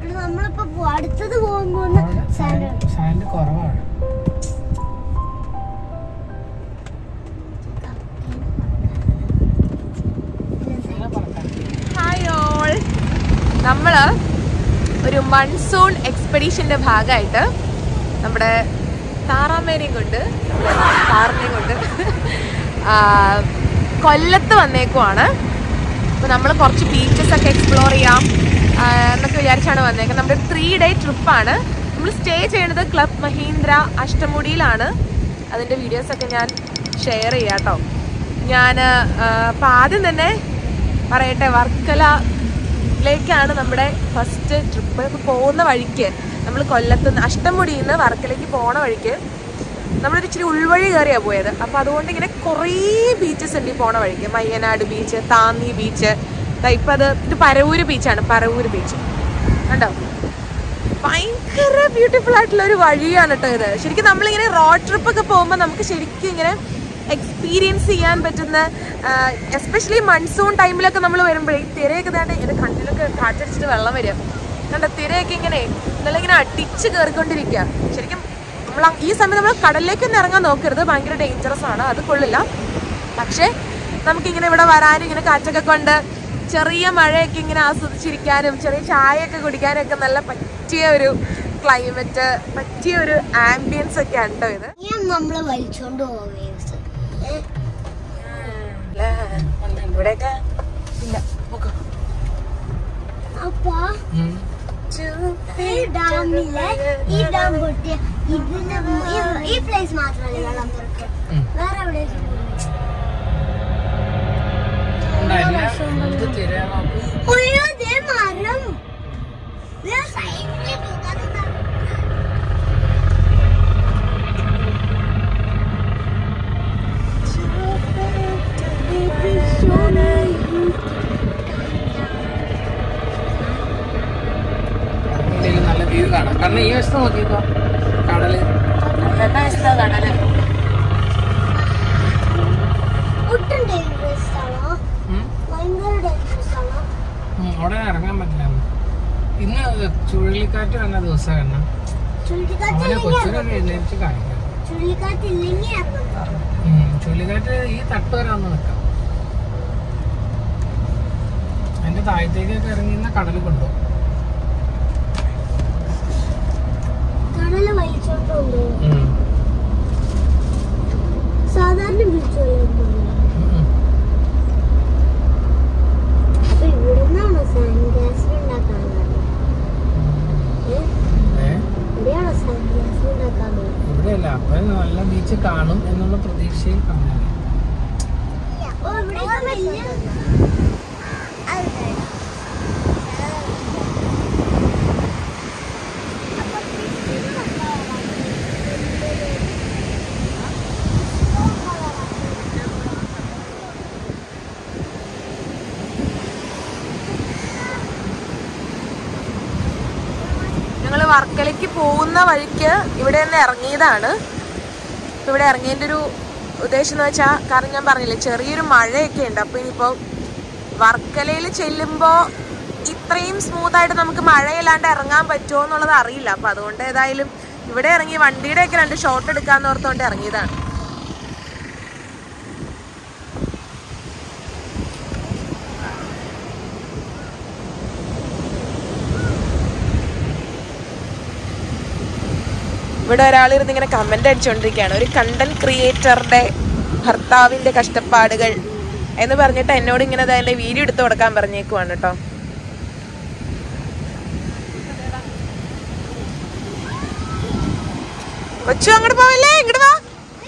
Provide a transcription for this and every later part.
ഇവിടെ നമ്മളിപ്പോ പോ- അടുത്തത് പോകുമ്പോ സാൻഡ് സാൻഡ് കുറവാണ് ഹായ് ഓൾ നമ്മൾ ഒരു മൺസൂൺ എക്സ്പെഡീഷന്റെ ഭാഗമായിട്ട് നമ്മുടെ താറാമേനെയും കൊണ്ട് നമ്മുടെ താറിനെയും കൊണ്ട് ആ, കൊല്ലത്ത് വന്നേക്കുവാണ് അപ്പോൾ നമ്മൾ കുറച്ച് ബീച്ചസ് ഒക്കെ എക്സ്പ്ലോർ ചെയ്യാം ആ, എന്നൊക്കെ വിചാരിച്ചാണ് വന്നേക്കുന്നത് നമ്മുടെ ത്രീ ഡേ ട്രിപ്പാണ് നമ്മൾ സ്റ്റേ ചെയ്യുന്നത് ക്ലബ് മഹീന്ദ്ര അഷ്ടമുടിയിലാണ് അതിൻ്റെ വീഡിയോസൊക്കെ ഞാൻ ഷെയർ ചെയ്യാം കേട്ടോ ഞാൻ അപ്പം ആദ്യം തന്നെ പറയട്ടെ വർക്കലയിലേക്കാണ് നമ്മുടെ ഫസ്റ്റ് ട്രിപ്പ് ഇപ്പോൾ പോകുന്ന വഴിക്ക് നമ്മൾ കൊല്ലത്ത് നിന്ന് അഷ്ടമുടിയിൽ നിന്ന് വർക്കലേക്ക് പോണ വഴിക്ക് നമ്മളൊരു ഇച്ചിരി ഉൾവഴി കയറിയാണ് പോയത് അപ്പോൾ അതുകൊണ്ട് ഇങ്ങനെ കുറേ ബീച്ചസ് ഉണ്ട് ഈ പോണ വഴിക്ക് മയ്യനാട് ബീച്ച് താന്നി ബീച്ച് ഇപ്പം അത് ഇത് പരവൂര് ബീച്ചാണ് പരവൂര് ബീച്ച് കണ്ടോ ഭയങ്കര ബ്യൂട്ടിഫുൾ ആയിട്ടുള്ള ഒരു വഴിയാണ് കേട്ടോ ഇത് ശരിക്കും നമ്മളിങ്ങനെ റോഡ് ട്രിപ്പ് ഒക്കെ പോകുമ്പോൾ നമുക്ക് ശരിക്കും ഇങ്ങനെ എക്സ്പീരിയൻസ് ചെയ്യാൻ പറ്റുന്ന എസ്പെഷ്യലി മൺസൂൺ ടൈമിലൊക്കെ നമ്മൾ വരുമ്പോഴേ ഈ തിരയൊക്കെ ദാണ്ട് എൻ്റെ കണ്ണിലൊക്കെ കാറ്റടിച്ചിട്ട് വെള്ളം വരിക കണ്ട തിരയൊക്കെ ഇങ്ങനെ നല്ല ഇങ്ങനെ അടിച്ച് കയറിക്കൊണ്ടിരിക്കുക ശരിക്കും നമ്മൾ ഈ സമയം നമ്മൾ കടലിലേക്കൊന്നും ഇറങ്ങാൻ നോക്കരുത് ഭയങ്കര ഡേഞ്ചറസ് ആണ് അത് കൊള്ളില്ല പക്ഷേ നമുക്കിങ്ങനെ ഇവിടെ വരാനും ഇങ്ങനെ കാറ്റൊക്കെ കൊണ്ട് ചെറിയ മഴയൊക്കെ ഇങ്ങനെ ആസ്വദിച്ചിരിക്കാനും ചെറിയ ചായയൊക്കെ കുടിക്കാനും ഒക്കെ നല്ല പറ്റിയ ഒരു ക്ലൈമറ്റ് പറ്റിയ ഒരു ആംബിയൻസ് ഒക്കെ ആണ് കേട്ടോ ഇത് ഞാൻ നമ്മളെ വലിച്ചോണ്ട് പോവാം ഇവിടെയൊക്കെ ഇല്ല നോക്കൂ. അപ്പൊ ഈ ഡാമിലെ ഈ ഡാം പൊട്ടിയ ഇതിന് ഈ- ഈ പ്ലേസ് മാത്രമല്ല വെള്ളം തുറക്കുക വേറെ എവിടെ എന്ത് തിര നോക്കൂ അയ്യോ ദേ മരം ദേ സൈഡില് കിടക്കുന്ന ഇതിൽ നല്ല വ്യൂ കാണാം കാരണം ഈ വശത്ത് നോക്കിക്കോ കടല് ഒട്ടും ഡേഞ്ചറസ് ആണോ ഉം. ഭയങ്കര ഡേഞ്ചറസ് ആണോ ഉം, അവിടെ ഇറങ്ങാൻ പറ്റില്ല ഇന്ന് ചുഴലിക്കാറ്റ് വന്ന ദിവസം കണ്ണ ചുഴലിക്കാറ്റ് അവനെ ഇല്ലെങ്കിൽ കൊച്ചിനൊക്കെ എഴുന്നേറ്റ് കാണിക്കാം ചുഴലിക്കാറ്റ് ഇല്ലെങ്കിൽ ഇറങ്ങാം ഉം, ചുഴലിക്കാറ്റ് ഈ തട്ട് വരെ ഒന്ന് നിൽക്കാം അതിന്റെ താഴത്തേക്കൊക്കെ ഇറങ്ങി കടൽ കൊണ്ടുപോകും കടല് വലിച്ചോണ്ട് കൊണ്ടുപോകും ഉം. സാധാരണ ബീച്ച് പോലെ ഉം. അപ്പൊ ഇവിടുന്നാണോ സാൻഡ് ഗ്യാസ് ഉണ്ടാക്കാൻ ഏ? ഇവിടെയാണോ സാൻഡ് ഗ്യാസ് ഉണ്ടാക്കാൻ പോകുന്നത് ഇവിടെയല്ല അപ്പൊ നല്ല ബീച്ച് കാണും എന്നുള്ള പ്രതീക്ഷയിൽ കാണാൻ ഓ ഇവിടെ വലിയ ഞങ്ങൾ വർക്കലയ്ക്ക് പോകുന്ന വഴിക്ക് ഇവിടെ നിന്ന് ഇറങ്ങിയതാണ് ഇപ്പൊ ഇവിടെ ഇറങ്ങിയതിൻ്റെ ഒരു ഉദ്ദേശം എന്ന് വെച്ചാൽ കാരണം ഞാൻ പറഞ്ഞില്ലേ ചെറിയൊരു മഴയൊക്കെ ഉണ്ട് അപ്പോൾ ഇനിയിപ്പോൾ വർക്കലയിൽ ചെല്ലുമ്പോൾ ഇത്രയും സ്മൂത്തായിട്ട് നമുക്ക് മഴയില്ലാണ്ട് ഇറങ്ങാൻ പറ്റുമോ എന്നുള്ളത് അറിയില്ല അപ്പോൾ അതുകൊണ്ട് ഏതായാലും ഇവിടെ ഇറങ്ങി വണ്ടിയുടെ ഒക്കെ രണ്ട് ഷോട്ട് എടുക്കാന്ന് ഓർത്തുകൊണ്ട് ഇറങ്ങിയതാണ് ഇവിടെ ഒരാളിരുന്ന് ഇങ്ങനെ കമന്റ് അടിച്ചുകൊണ്ടിരിക്കുകയാണ് ഒരു കണ്ടന്റ് ക്രിയേറ്ററുടെ ഭർത്താവിന്റെ കഷ്ടപ്പാടുകൾ എന്ന് പറഞ്ഞിട്ട് എന്നോട് ഇങ്ങനെ അതിന്റെ വീഡിയോ എടുത്തു കൊടുക്കാൻ പറഞ്ഞേക്കുവാണ് കേട്ടോ കൊച്ചു അങ്ങോട്ട് പോവല്ലേ ഇങ്ങോട്ട് വാ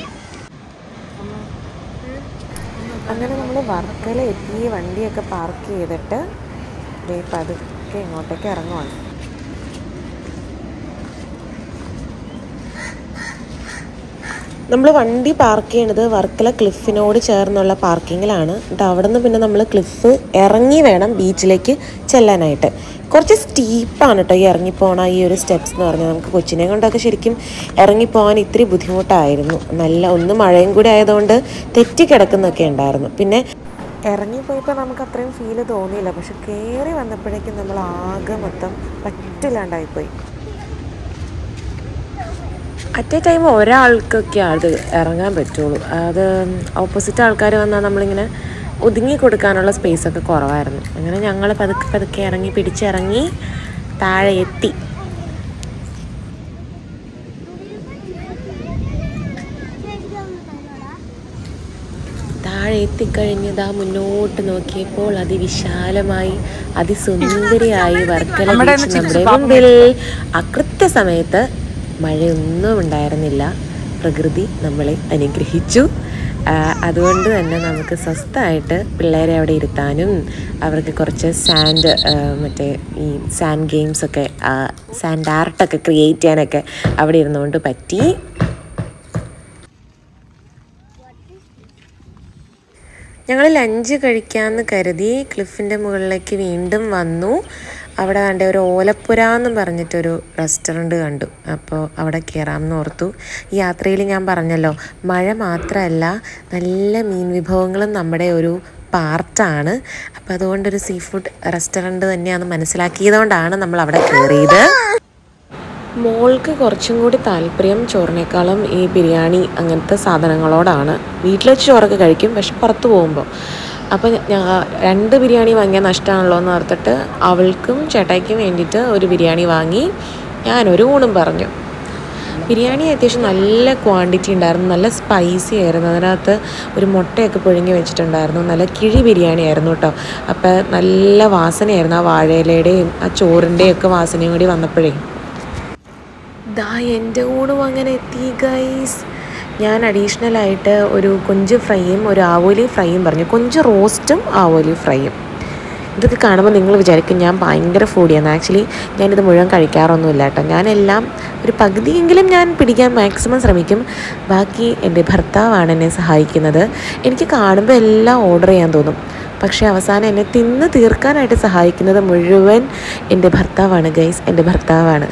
അങ്ങനെ നമ്മൾ വർക്കല എത്തി വണ്ടിയൊക്കെ പാർക്ക് ചെയ്തിട്ട് ദേ പതുക്കെ ഇങ്ങോട്ടേക്ക് ഇറങ്ങുവാണ് നമ്മൾ വണ്ടി പാർക്ക് ചെയ്യണത് വർക്കല ക്ലിഫിനോട് ചേർന്നുള്ള പാർക്കിങ്ങിലാണ് എന്നിട്ട് അവിടെ നിന്ന് പിന്നെ നമ്മൾ ക്ലിഫ് ഇറങ്ങി വേണം ബീച്ചിലേക്ക് ചെല്ലാനായിട്ട് കുറച്ച് സ്റ്റീപ്പാണ് കേട്ടോ ഈ ഇറങ്ങിപ്പോണ ഈ ഒരു സ്റ്റെപ്സ് എന്ന് പറഞ്ഞാൽ നമുക്ക് കൊച്ചിനെ കൊണ്ടൊക്കെ ശരിക്കും ഇറങ്ങിപ്പോകാൻ ഇത്തിരി ബുദ്ധിമുട്ടായിരുന്നു നല്ല ഒന്ന് മഴയും കൂടി ആയതുകൊണ്ട് തെറ്റിക്കിടക്കുന്നൊക്കെ ഉണ്ടായിരുന്നു പിന്നെ ഇറങ്ങിപ്പോയപ്പോൾ നമുക്ക് അത്രയും ഫീല് തോന്നിയില്ല പക്ഷെ കയറി വന്നപ്പോഴേക്കും നമ്മൾ ആകെ മൊത്തം പറ്റില്ലാണ്ടായിപ്പോയി അറ്റ് എ ടൈം ഒരാൾക്കൊക്കെ അത് ഇറങ്ങാൻ പറ്റുള്ളൂ അത് ഓപ്പോസിറ്റ് ആൾക്കാർ വന്നാൽ നമ്മളിങ്ങനെ ഒതുങ്ങി കൊടുക്കാനുള്ള സ്പേസ് ഒക്കെ കുറവായിരുന്നു അങ്ങനെ ഞങ്ങൾ പതുക്കെ പതുക്കെ ഇറങ്ങി പിടിച്ചിറങ്ങി താഴെ എത്തി താഴെ എത്തിക്കഴിഞ്ഞ് ഇതാ മുന്നോട്ട് നോക്കിയപ്പോൾ അതിവിശാലമായി അതിസുന്ദരിയായി വർക്കല ബീച്ച് നമ്മുടെ മുമ്പിൽ അകൃത്യ സമയത്ത് മഴയൊന്നും ഉണ്ടായിരുന്നില്ല പ്രകൃതി നമ്മളെ അനുഗ്രഹിച്ചു ആ, അതുകൊണ്ട് തന്നെ നമുക്ക് സ്വസ്ഥമായിട്ട് പിള്ളേരെ അവിടെ ഇരുത്താനും അവർക്ക് കുറച്ച് സാൻഡ് മറ്റേ ഈ സാൻഡ് ഗെയിംസൊക്കെ സാൻഡ് ആർട്ടൊക്കെ ക്രിയേറ്റ് ചെയ്യാനൊക്കെ അവിടെ ഇരുന്നുകൊണ്ട് പറ്റി ഞങ്ങൾ ലഞ്ച് കഴിക്കാമെന്ന് കരുതി ക്ലിഫിൻ്റെ മുകളിലേക്ക് വീണ്ടും വന്നു അവിടെ കണ്ട ഒരു ഓലപ്പുര എന്ന് പറഞ്ഞിട്ടൊരു റെസ്റ്റോറൻറ്റ് കണ്ടു അപ്പോൾ അവിടെ കയറാമെന്ന് ഓർത്തു ഈ യാത്രയിൽ ഞാൻ പറഞ്ഞല്ലോ മഴ മാത്രമല്ല നല്ല മീൻ വിഭവങ്ങളും നമ്മുടെ ഒരു പാർട്ടാണ് അപ്പോൾ അതുകൊണ്ടൊരു സീ ഫുഡ് റെസ്റ്റോറൻറ്റ് തന്നെയാണെന്ന് മനസ്സിലാക്കിയതുകൊണ്ടാണ് നമ്മൾ അവിടെ കയറിയത് മോൾക്ക് കുറച്ചും കൂടി താല്പര്യം ചോറിനേക്കാളും ഈ ബിരിയാണി അങ്ങനത്തെ സാധനങ്ങളോടാണ് വീട്ടിൽ വെച്ച് ചോറൊക്കെ കഴിക്കും പക്ഷെ പുറത്ത് പോകുമ്പോൾ അപ്പോൾ ഞാൻ രണ്ട് ബിരിയാണി വാങ്ങിയാൽ നഷ്ടമാണല്ലോ എന്ന് ഓർത്തിട്ട് അവൾക്കും ചേട്ടായിക്കും വേണ്ടിയിട്ട് ഒരു ബിരിയാണി വാങ്ങി ഞാനൊരു ഊണും പറഞ്ഞു ബിരിയാണി അത്യാവശ്യം നല്ല ക്വാണ്ടിറ്റി ഉണ്ടായിരുന്നു നല്ല സ്പൈസി ആയിരുന്നു അതിനകത്ത് ഒരു മുട്ടയൊക്കെ പുഴുങ്ങി വെച്ചിട്ടുണ്ടായിരുന്നു നല്ല കിഴി ബിരിയാണി ആയിരുന്നു കേട്ടോ അപ്പോൾ നല്ല വാസനയായിരുന്നു ആ വാഴയിലയുടെയും ആ ചോറിൻ്റെയും ഒക്കെ വാസനയും കൂടി വന്നപ്പോഴേ ദാ എൻ്റെ ഊണും അങ്ങനെ എത്തി ഗൈസ് ഞാൻ അഡീഷണൽ ആയിട്ട് ഒരു കൊഞ്ച് ഫ്രൈയും ഒരു ആവോലി ഫ്രൈയും പറഞ്ഞു കൊഞ്ച് റോസ്റ്റും ആവോലി ഫ്രൈയും ഇതൊക്കെ കാണുമ്പോൾ നിങ്ങൾ വിചാരിക്കും ഞാൻ ഭയങ്കര ഫുഡിയാണ് ആക്ച്വലി ഞാനിത് മുഴുവൻ കഴിക്കാറൊന്നുമില്ല കേട്ടോ ഞാനെല്ലാം ഒരു പകുതിയെങ്കിലും ഞാൻ പിടിക്കാൻ മാക്സിമം ശ്രമിക്കും ബാക്കി എൻ്റെ ഭർത്താവാണ് എന്നെ സഹായിക്കുന്നത് എനിക്ക് കാണുമ്പോൾ എല്ലാം ഓർഡർ ചെയ്യാൻ തോന്നും പക്ഷേ അവസാനം എന്നെ തിന്ന് തീർക്കാനായിട്ട് സഹായിക്കുന്നത് മുഴുവൻ എൻ്റെ ഭർത്താവാണ് ഗൈസ് എൻ്റെ ഭർത്താവാണ്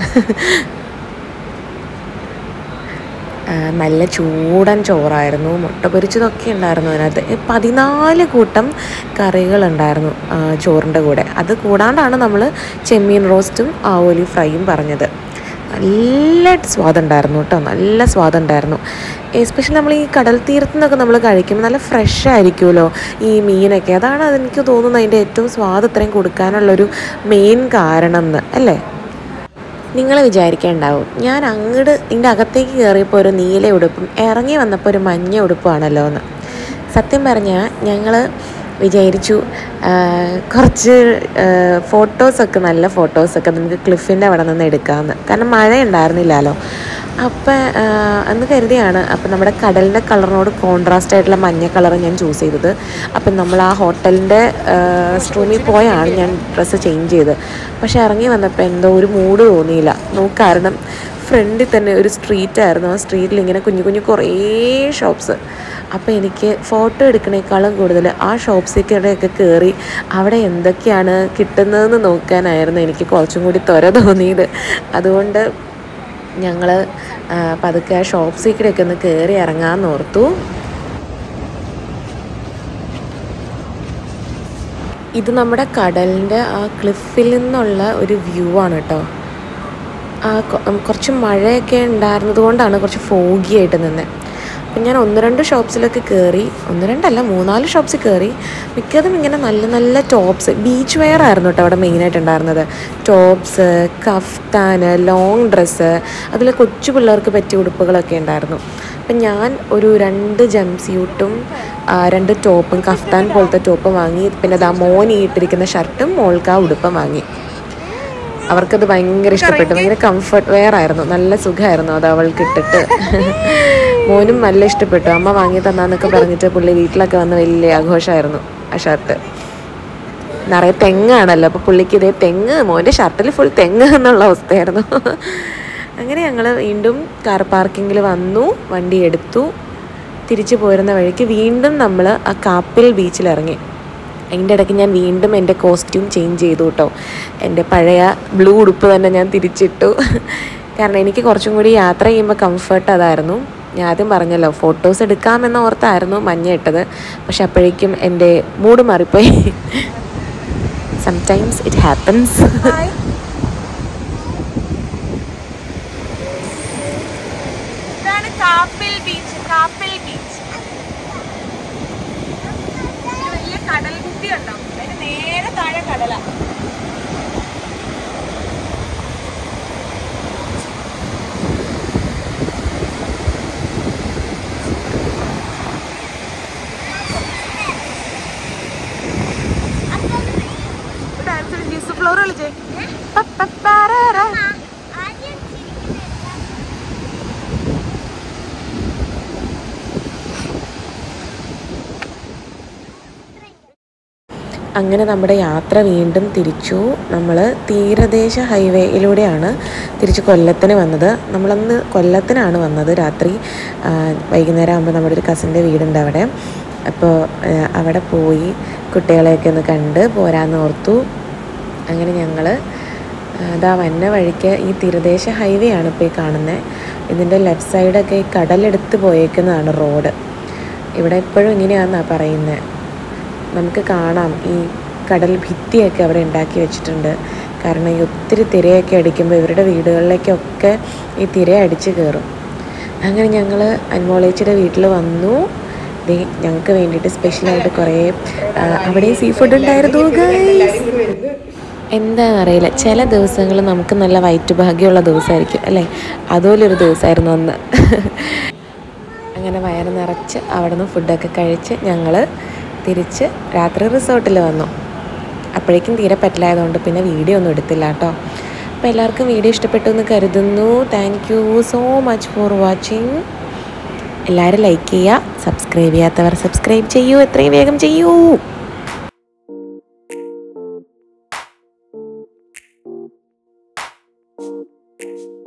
ആ, നല്ല ചൂടൻ ചോറായിരുന്നു മുട്ട പൊരിച്ചതൊക്കെ ഉണ്ടായിരുന്നു അതിനകത്ത് ഈ പതിനാല് കൂട്ടം കറികളുണ്ടായിരുന്നു ആ, ചോറിൻ്റെ കൂടെ അത് കൂടാണ്ടാണ് നമ്മൾ ചെമ്മീൻ റോസ്റ്റും ആവോലി ഫ്രൈയും പറഞ്ഞത് നല്ല സ്വാദുണ്ടായിരുന്നു കേട്ടോ നല്ല സ്വാദുണ്ടായിരുന്നു എസ്പെഷ്യലി നമ്മൾ ഈ കടൽ തീരത്തു നിന്നൊക്കെ നമ്മൾ കഴിക്കുമ്പോൾ നല്ല ഫ്രഷ് ആയിരിക്കുമല്ലോ ഈ മീനൊക്കെ അതാണ് അതെനിക്ക് തോന്നുന്നത് അതിൻ്റെ ഏറ്റവും സ്വാദ് ഇത്രയും കൊടുക്കാനുള്ളൊരു മെയിൻ കാരണം എന്ന് അല്ലേ നിങ്ങൾ വിചാരിക്കേണ്ടാവും ഞാൻ അങ്ങോട്ട് ഇതിൻ്റെ അകത്തേക്ക് കയറിയപ്പോൾ ഒരു നീല ഉടുപ്പും ഇറങ്ങി വന്നപ്പോൾ ഒരു മഞ്ഞ ഉടുപ്പാണല്ലോ എന്ന് സത്യം പറഞ്ഞാൽ ഞങ്ങൾ വിചാരിച്ചു ആ, കുറച്ച് ഫോട്ടോസൊക്കെ നല്ല ഫോട്ടോസൊക്കെ നമുക്ക് ക്ലിഫിൻ്റെ അവിടെ നിന്ന് എടുക്കാമെന്ന് കാരണം മഴ ഉണ്ടായിരുന്നില്ലല്ലോ അപ്പം എന്ന് കരുതിയാണ് അപ്പം നമ്മുടെ കടലിൻ്റെ കളറിനോട് കോൺട്രാസ്റ്റ് ആയിട്ടുള്ള മഞ്ഞ കളർ ഞാൻ ചൂസ് ചെയ്തത് അപ്പം നമ്മൾ ആ ഹോട്ടലിൻ്റെ റൂമിൽ പോയാണ് ഞാൻ ഡ്രസ്സ് ചേഞ്ച് ചെയ്ത് പക്ഷെ ഇറങ്ങി വന്നപ്പോൾ എന്തോ ഒരു മൂഡ് തോന്നിയില്ല നോക്ക് കാരണം ഫ്രണ്ടിൽ തന്നെ ഒരു സ്ട്രീറ്റ് ആയിരുന്നു ആ സ്ട്രീറ്റിൽ ഇങ്ങനെ കുഞ്ഞു കുഞ്ഞു കുറേ ഷോപ്സ് അപ്പോൾ എനിക്ക് ഫോട്ടോ എടുക്കണേക്കാളും കൂടുതൽ ആ ഷോപ്സിലൊക്കെ കയറി അവിടെ എന്തൊക്കെയാണ് കിട്ടുന്നതെന്ന് നോക്കാനായിരുന്നു എനിക്ക് കുറച്ചും കൂടി ത്വര തോന്നിയത് അതുകൊണ്ട് ഞങ്ങൾ പതുക്കെ ആ ഷോപ്സിലൊക്കെ ഒന്ന് കയറി ഇറങ്ങാമെന്ന് ഓർത്തു ഇത് നമ്മുടെ കടലിൻ്റെ ആ ക്ലിഫിൽ നിന്നുള്ള ഒരു വ്യൂ ആണ് കേട്ടോ ആ കൊ- ഉം, കുറച്ച് മഴയൊക്കെ ഉണ്ടായിരുന്നത് കൊണ്ടാണ് കുറച്ച് ഫോഗി ആയിട്ട് നിന്നത് അപ്പം ഞാൻ ഒന്ന് രണ്ട് ഷോപ്സിലൊക്കെ കയറി ഒന്ന് രണ്ടല്ല മൂന്നാല് ഷോപ്സിൽ കയറി മിക്കതും ഇങ്ങനെ നല്ല നല്ല ടോപ്സ് ബീച്ച് വെയർ ആയിരുന്നു കേട്ടോ അവിടെ മെയിനായിട്ട് ഉണ്ടായിരുന്നത് ടോപ്സ് കഫ്താന് ലോങ് ഡ്രസ്സ് അതിൽ കൊച്ചു പിള്ളേർക്ക് പറ്റിയ ഉടുപ്പുകളൊക്കെ ഉണ്ടായിരുന്നു അപ്പം ഞാൻ ഒരു രണ്ട് ജംസ്യൂട്ടും രണ്ട് ടോപ്പും കഫ്താൻ പോലത്തെ ടോപ്പും വാങ്ങി പിന്നെ ദാ മോൻ ഈ ഇട്ടിരിക്കുന്ന ഷർട്ടും മോൾക്ക് ആ ഉടുപ്പും വാങ്ങി അവർക്കത് ഭയങ്കര ഇഷ്ടപ്പെട്ടു ഭയങ്കര കംഫർട്ട് വെയർ ആയിരുന്നു നല്ല സുഖമായിരുന്നു അത് അവൾക്ക് ഇട്ടിട്ട് മോനും നല്ല ഇഷ്ടപ്പെട്ടു അമ്മ വാങ്ങി തന്നാന്നൊക്കെ പറഞ്ഞിട്ട് പുള്ളി വീട്ടിലൊക്കെ വന്ന് വലിയ ആഘോഷമായിരുന്നു ആ ഷർട്ട് നിറയെ തെങ്ങാണല്ലോ അപ്പോൾ പുള്ളിക്ക് ഇതേ തെങ്ങ് മോൻ്റെ ഷർട്ടിൽ ഫുൾ തെങ്ങ് എന്നുള്ള അവസ്ഥയായിരുന്നു അങ്ങനെ ഞങ്ങൾ വീണ്ടും കാർ പാർക്കിങ്ങിൽ വന്നു വണ്ടി എടുത്തു തിരിച്ചു പോരുന്ന വഴിക്ക് വീണ്ടും നമ്മൾ ആ കാപ്പിൽ ബീച്ചിൽ ഇറങ്ങി അതിൻ്റെ ഇടയ്ക്ക് ഞാൻ വീണ്ടും എൻ്റെ കോസ്റ്റ്യൂം ചേഞ്ച് ചെയ്തു കേട്ടോ എൻ്റെ പഴയ ബ്ലൂ ഉടുപ്പ് തന്നെ ഞാൻ തിരിച്ചിട്ടു കാരണം എനിക്ക് കുറച്ചും കൂടി യാത്ര ചെയ്യുമ്പോൾ കംഫർട്ട് അതായിരുന്നു ഞാൻ ആദ്യം പറഞ്ഞല്ലോ ഫോട്ടോസ് എടുക്കാമെന്ന് ഓർത്തായിരുന്നു മഞ്ഞ ഇട്ടത് പക്ഷെ അപ്പോഴേക്കും എൻ്റെ മൂഡ് മാറിപ്പോയി സംടൈംസ് ഇറ്റ് ഹാപ്പൻസ് ഇതാണ് കാപ്പിൽ ബീച്ച് കാപ്പിൽ ബീച്ച് വലിയ കടൽ കുട്ടി ഉണ്ടോ അതിന് നേരെ താഴെ കടല ഡാൻസ് ജിസ് ഫ്ലോർ കളിച്ചേ പപ്പപ്പാരാര. ആദ്യം ചിരിക്കുന്നത് അങ്ങനെ നമ്മുടെ യാത്ര വീണ്ടും തിരിച്ചു നമ്മൾ തീരദേശ ഹൈവേയിലൂടെയാണ് തിരിച്ച് കൊല്ലത്തിന് വന്നത് നമ്മളന്ന് കൊല്ലത്തിനാണ് വന്നത് രാത്രി ആ, വൈകുന്നേരം ആകുമ്പോൾ നമ്മുടെ ഒരു കസിൻ്റെ വീടുണ്ട് അവിടെ അപ്പോൾ ആ, അവിടെ പോയി കുട്ടികളെയൊക്കെ ഒന്ന് കണ്ട് പോരാന്ന് ഓർത്തു അങ്ങനെ ഞങ്ങൾ അതാ വന്ന വഴിക്ക് ഈ തീരദേശ ഹൈവേ ആണ് ഇപ്പോൾ ഈ കാണുന്നത് ഇതിൻ്റെ ലെഫ്റ്റ് സൈഡൊക്കെ ഈ കടലെടുത്ത് പോയേക്കുന്നതാണ് റോഡ് ഇവിടെ എപ്പോഴും ഇങ്ങനെയാണെന്നാണ് പറയുന്നത് നമുക്ക് കാണാം ഈ കടൽ ഭിത്തിയൊക്കെ അവിടെ ഉണ്ടാക്കി വെച്ചിട്ടുണ്ട് കാരണം ഈ ഒത്തിരി തിരയൊക്കെ അടിക്കുമ്പോൾ ഇവരുടെ വീടുകളിലേക്കൊക്കെ ഈ തിര അടിച്ച് കയറും അങ്ങനെ ഞങ്ങൾ അൻമോളേച്ചിയുടെ വീട്ടിൽ വന്നു ദേ ഞങ്ങൾക്ക് വേണ്ടിയിട്ട് സ്പെഷ്യലായിട്ട് കുറേ ആ, അവിടെ സീ ഫുഡ് ഉണ്ടായിരുന്നു guys. എന്താണെന്ന് അറിയില്ല ചില ദിവസങ്ങൾ നമുക്ക് നല്ല വയറ്റ് ഭാഗ്യമുള്ള ദിവസമായിരിക്കും അല്ലേ അതുപോലൊരു ദിവസമായിരുന്നു അന്ന് അങ്ങനെ വയറ് നിറച്ച് അവിടെ നിന്ന് ഫുഡൊക്കെ കഴിച്ച് ഞങ്ങൾ തിരിച്ച് രാത്രി റിസോർട്ടിൽ വന്നു അപ്പോഴേക്കും തീരെ പറ്റില്ലായതുകൊണ്ട് പിന്നെ വീഡിയോ ഒന്നും എടുത്തില്ല കേട്ടോ അപ്പോൾ എല്ലാവർക്കും വീഡിയോ ഇഷ്ടപ്പെട്ടു എന്ന് കരുതുന്നു thank you so much for watching എല്ലാവരും ലൈക്ക് ചെയ്യുക സബ്സ്ക്രൈബ് ചെയ്യാത്തവർ സബ്സ്ക്രൈബ് ചെയ്യൂ എത്രയും വേഗം ചെയ്യൂ Thank